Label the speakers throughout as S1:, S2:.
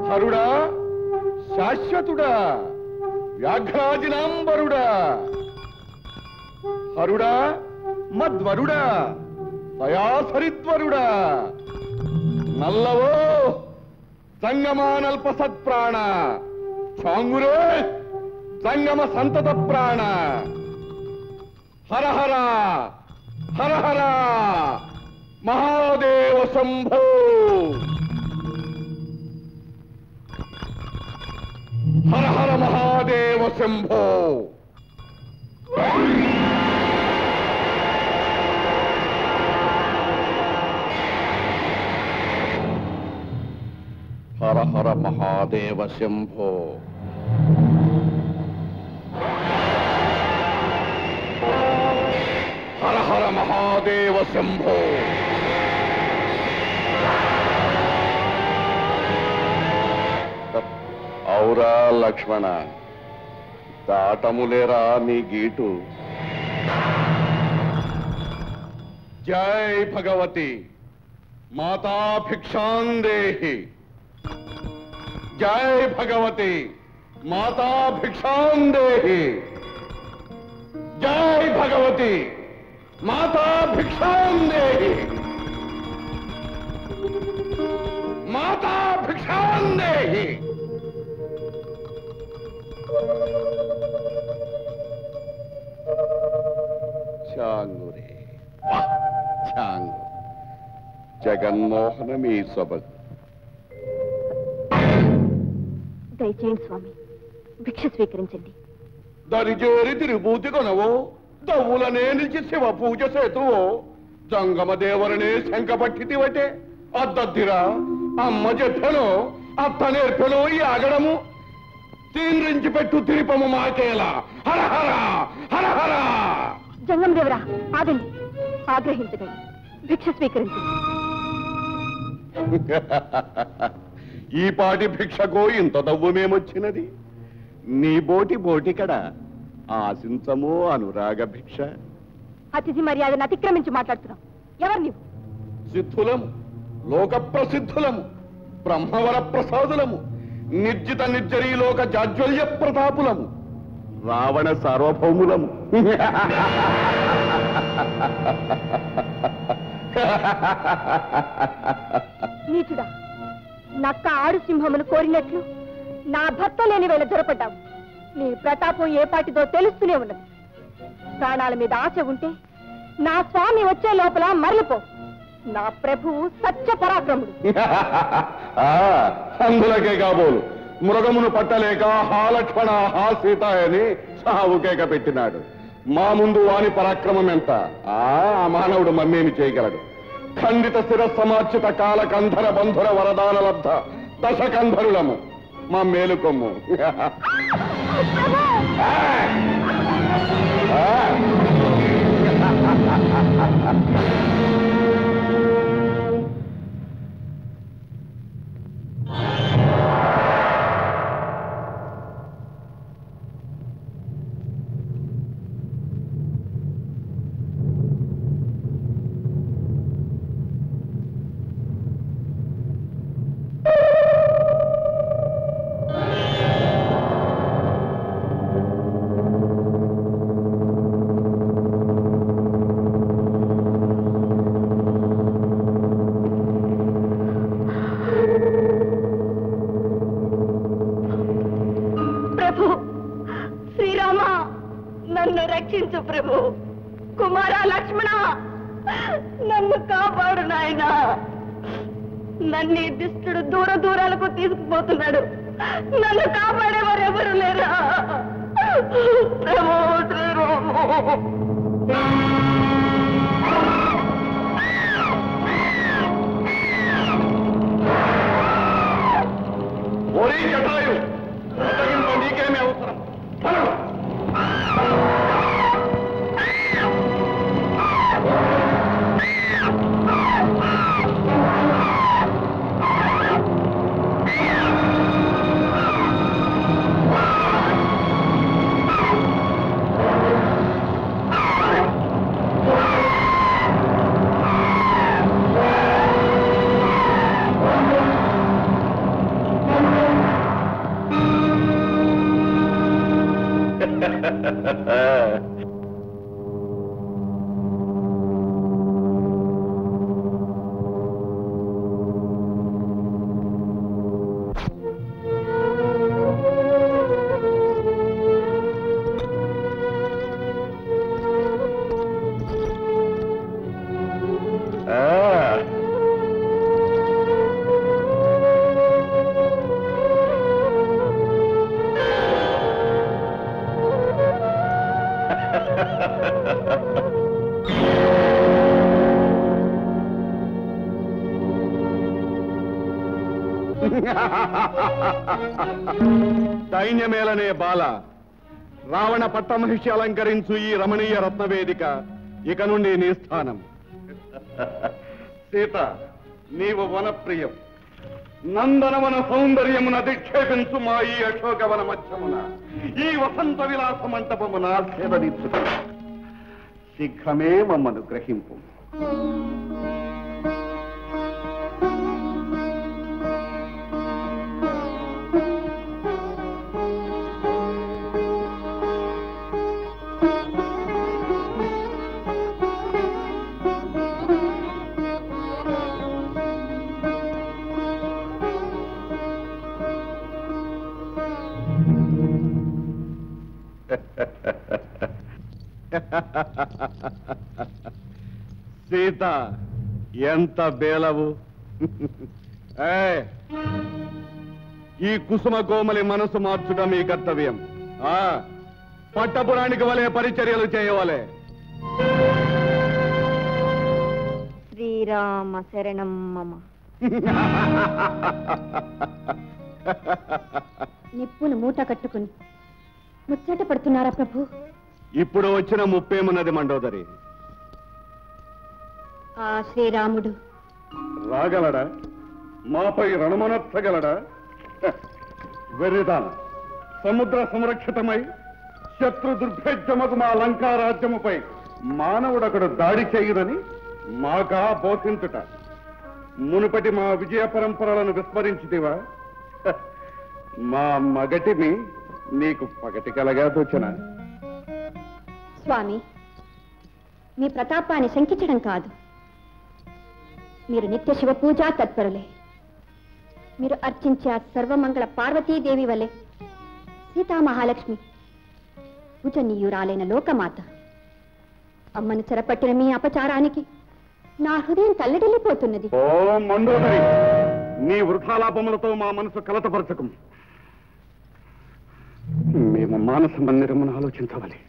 S1: హరుడా శాశ్వతుడా వ్యాఘ్రాజినాంబరుడా హరుడా మధ్వరుడా దయాసరిద్వరుడా నల్లవో సంగమానల్ప సత్ప్రాణ చాంగురే సంగమ సంతత ప్రాణ హర హర హర హర మహాదేవ శంభో హర హర మహాదేవ శంభో హర హర మహాదేవ శంభో హర హర మహాదేవ శంభో ఔరా లక్ష్మణ దాటములేరా నీ గీటు జై భగవతి మాతా భిక్షాందేహి జై భగవతి మాతా భిక్షాందేహి జై భగవతి మాతా భిక్షాందేహి మాతా భిక్షాందేహి చాంగురే చాంగు జగన్మోహనమీ సొబగు
S2: దయచేయండి స్వామి భిక్ష స్వీకరించండి
S1: దరిజేరి తిరుభూతి కొనవో దవ్వులనే నిలిచి శివ పూజ సేతువో జంగమ దేవరనే శంఖ పట్టితివటే అద్దద్దిరా అమ్మ చెప్పెను అత్త నేర్పెను ఈ ఆగడము తీన్రించి పెట్టు తిరిపము మాకేలా హర హర హర హర
S2: జంగం దేవరా ఆగండి ఆగ్రహించకండి భిక్ష స్వీకరించండి
S1: ఈ పాటి భిక్షకు ఇంత దవ్వమేమొచ్చినది నీ బోటి బోటికడ ఆశించము అనురాగ భిక్ష
S2: అతిథి మర్యాదను అతిక్రమించి మాట్లాడుతున్నాం ఎవరు నీవు
S1: సిద్ధులము లోక ప్రసిద్ధులము బ్రహ్మవర ప్రసాదులము నిర్జిత నిర్జరీ లోక జాజ్వల్య ప్రతాపులము రావణ సార్వభౌములము
S2: నీచుడా నక్క ఆడు సింహమును కోరినట్లు నా భర్త లేని వేళ దొరపడ్డావు నీ ప్రతాపం ఏ పాటిదో తెలుస్తూనే ఉన్నది ప్రాణాల మీద ఆశ ఉంటే నా స్వామి వచ్చే లోపల మరలిపో నా ప్రభువు సత్య పరాక్రముడు
S1: ఆ, అందులకే కాబోలు మృగమును పట్టలేక హా లక్ష్మణ హా సీత అని సావుకేక పెట్టినాడు మా ముందు వాని పరాక్రమం ఎంత ఆ ఆ మానవుడు మమ్మేమి చేయగలడు ఖండిత శిర సమార్చిత కాల కంధర బంధుర వరదాన లబ్ధ దశ కంధరులము మా మేలుకొమ్ము ఆ! ఆ!
S2: ప్రభు శ్రీరామ నన్ను రక్షించు ప్రభు కుమార లక్ష్మణ నన్ను కాపాడు నాయన నన్ను ఈ దుష్టుడు దూర దూరాలకు తీసుకుపోతున్నాడు నన్ను కాపాడేవారు ఎవరు లేరా ప్రభు శ్రీరామ
S1: ఒరే జటాయు బ్రతకింప నీకేమి అవసరం పలు.
S2: ఆ
S1: ఆ. సైన్యమేలనే బాల రావణ పట్టమహిషి అలంకరించు ఈ రమణీయ రత్నవేదిక ఇక నుండి నీ స్థానం సీత నీవు వనప్రియం నందనవన సౌందర్యమున దిక్షేపించు మా ఈ అశోకవన మధ్యమున ఈ వసంత విలాస మంటపమున సేవదీర్చు శీఘ్రమే మమ్మను గ్రహింపు సీత ఎంత బేలవు ఏయ్, ఈ కుసుమ కోమలి మనసు మార్చుట మీ కర్తవ్యం ఆ పట్టపురానికి వలె పరిచర్యలు చేయవలే
S2: శ్రీరామ శరణం మమ నిప్పును మూట కట్టుకుని ముచ్చట పడుతున్నారా ప్రభు
S1: ఇప్పుడు వచ్చిన ముప్పేమున్నది మండోదరి
S2: ఆ శ్రీరాముడు
S1: రాగలడా మాపై రణమనర్చగలడా హ, వెర్రిదాన సముద్ర సంరక్షితమై శత్రు దుర్భేద్యమగు మా లంకా రాజ్యముపై మానవుడొకడు దాడి చేయుదని మాకా బోధించుట మునుపటి మా విజయ పరంపరలను విస్మరించితివా హ, మా మగటిని నీకు పగటి కలగా తోచిన
S2: స్వామి మీ ప్రతాపాన్ని శంకించడం కాదు మీరు నిత్య శివ పూజా తత్పరులే మీరు అర్చించే ఆ సర్వమంగళ పార్వతీదేవి వలె సీతామహాలక్ష్మి పూజనీయురాలైన లోకమాత అమ్మను చెరపట్టిన మీ అపచారానికి నా హృదయం తల్లడిల్లిపోతున్నది
S1: ఓ మండోదరి నీ వృథాలాపములతో మా మనసు కలతపరచకం మేము మానస మందిరమును ఆలోచించవాలి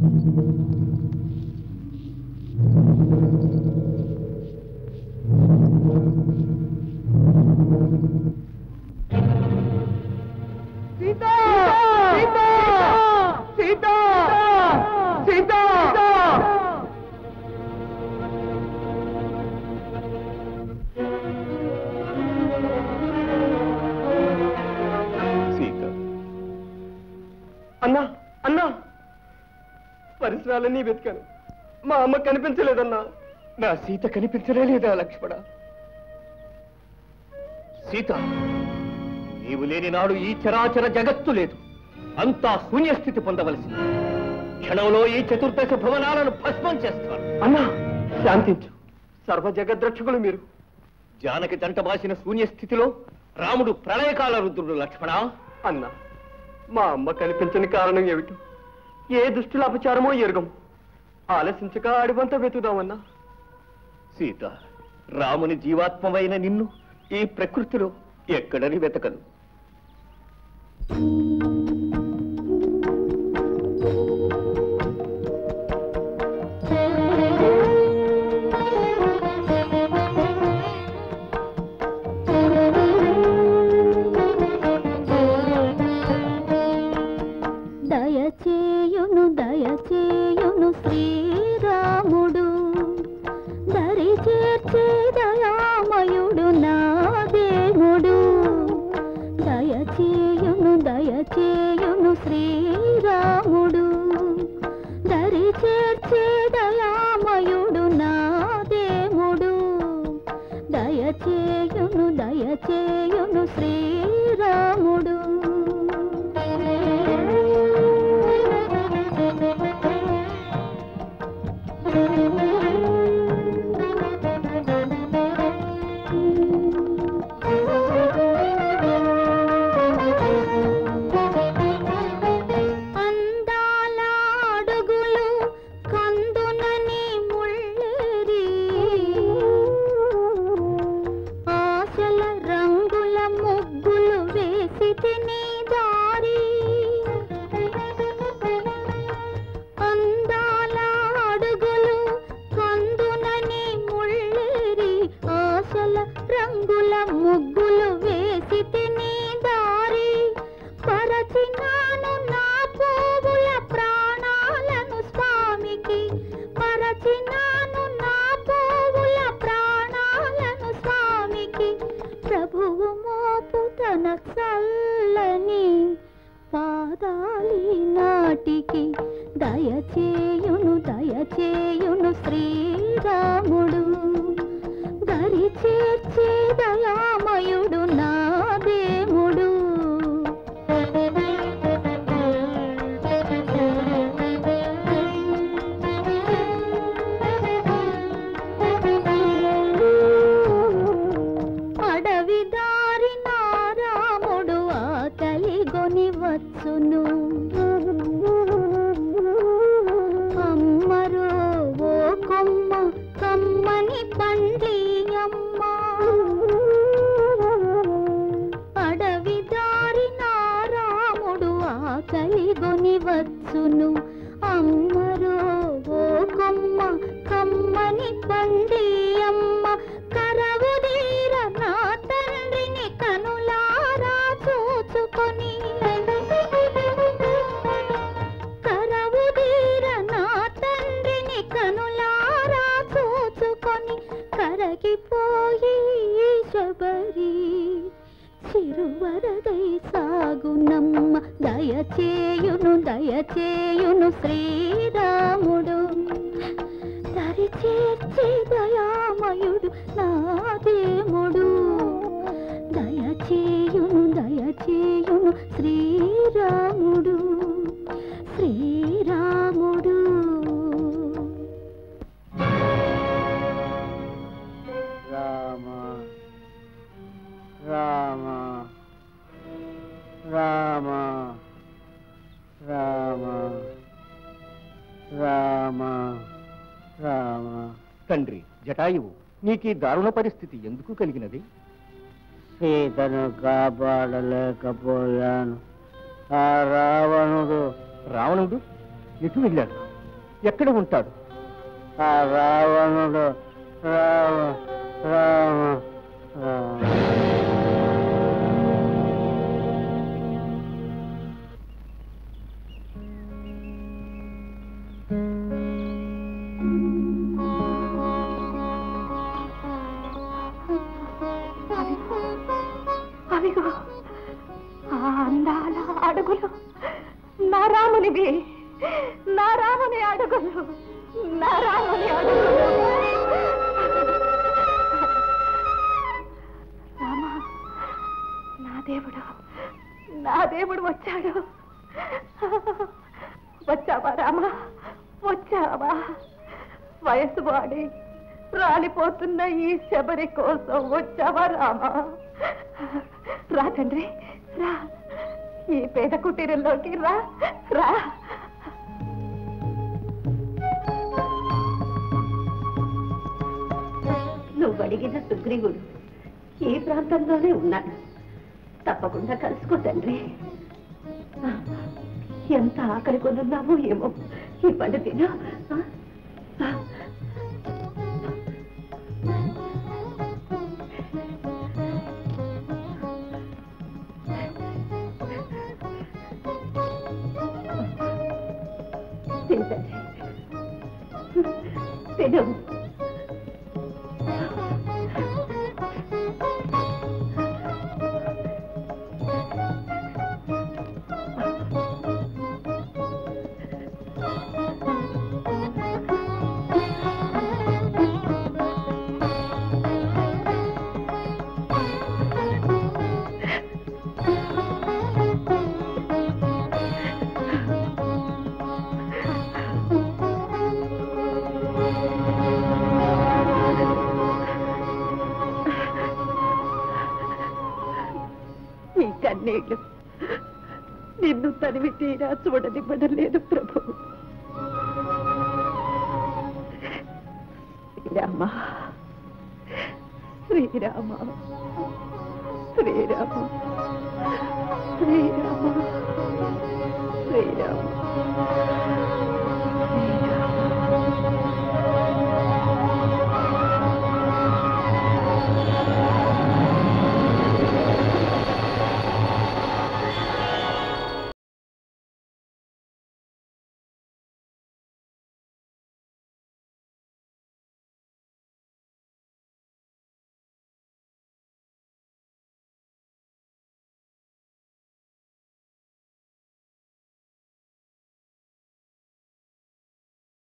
S3: సీత అన్నా అన్నా పరిసరాలన్నీ వెతికాను మా అమ్మ కనిపించలేదన్నా నా సీత కనిపించలే లేదా లక్ష్మణ సీత నీవు లేని నాడు ఈ చరాచర జగత్తు లేదు అంతా శూన్యస్థితి పొందవలసింది క్షణంలో ఈ చతుర్దశ భవనాలను భస్మం చేస్తాను అన్నా శాంతించు సర్వ జగద్రక్షకులు మీరు జానకి జంట బాసిన శూన్యస్థితిలో రాముడు ప్రళయకాల రుద్రుడు లక్ష్మణ అన్నా మా అమ్మ కనిపించని కారణం ఏమిటి ఏ దుష్టుల అపచారమో ఎరుగం ఆలసించక అడివంతా వెతుకుదామన్నా సీత రాముని జీవాత్మమైన నిన్ను ఈ ప్రకృతిలో ఎక్కడని వెతకదు
S4: దయచేయును దయచేయును శ్రీరాముడు దరి చేర్చే దయామయుడు నా దేవుడు తన చల్లని పాదాలి నాటికి దయచేయును దయచేయును శ్రీరాముడు దరి చేర్చే దయామయుడు నా దేముడు అడవి దారి రాముడు ఆకలి గొని వచ్చును అమ్మరో ఓ కొమ్మ కమ్మని పండ్లి అమ్మ అడవి దారి రాముడు ఆకలి గొని వచ్చును అమ్మరో ఓ కొమ్మ కమ్మని పండి అమ్మ కరవుదీర నా తండ్రిని కనులారా చూచుకొని కరవుదీర నా తండ్రిని కనులారా చూచుకొని కరగిపోయి శబరి చిరువరదై సాగునమ్మ దయచేయును దయచేయును శ్రీరాముడు దరి చేర్చే దయామయుడు నా దేముడు దయచేయును దయచేయును శ్రీరాముడు శ్రీరాముడు
S5: రామ రామ రామ రామ రామ రామ
S3: తండ్రి జటాయువు నీకీ దారుణ పరిస్థితి ఎందుకు కలిగినది
S5: సీతను కాపాడలేకపోయాను ఆ రావణుడు
S3: రావణుడు ఎటు వెళ్ళాడు ఎక్కడ ఉంటాడు
S5: ఆ రావణుడు రామ రామ రామ
S2: అవిగో ఆ అందాల అడుగులు నా రామునివి నా రాముని అడుగులు నా రాముని అడుగులు రామా నా దేవుడు నా దేవుడు వచ్చాడు వచ్చావా రామా వచ్చావా వయసు వాడి రాలిపోతున్న ఈ శబరి కోసం వచ్చావా రామా రా తండ్రి రా ఈ పేద కుటీరంలోకి రా రా నువ్వు అడిగిన సుగ్రీవుడు ఈ ప్రాంతంలోనే ఉన్నాడు తప్పకుండా కలుసుకో తండ్రి ఎంత ఆకలి కొనున్నామో ఏమో ఈ పండు తిను ఆ? ఆ. తిను తండ్రి తిను ఈ కన్నీళ్లు నిన్ను తనివి తీరా చూడనివ్వడం లేదు ప్రభు శ్రీరామ శ్రీరామ శ్రీరామ శ్రీరామ శ్రీరామ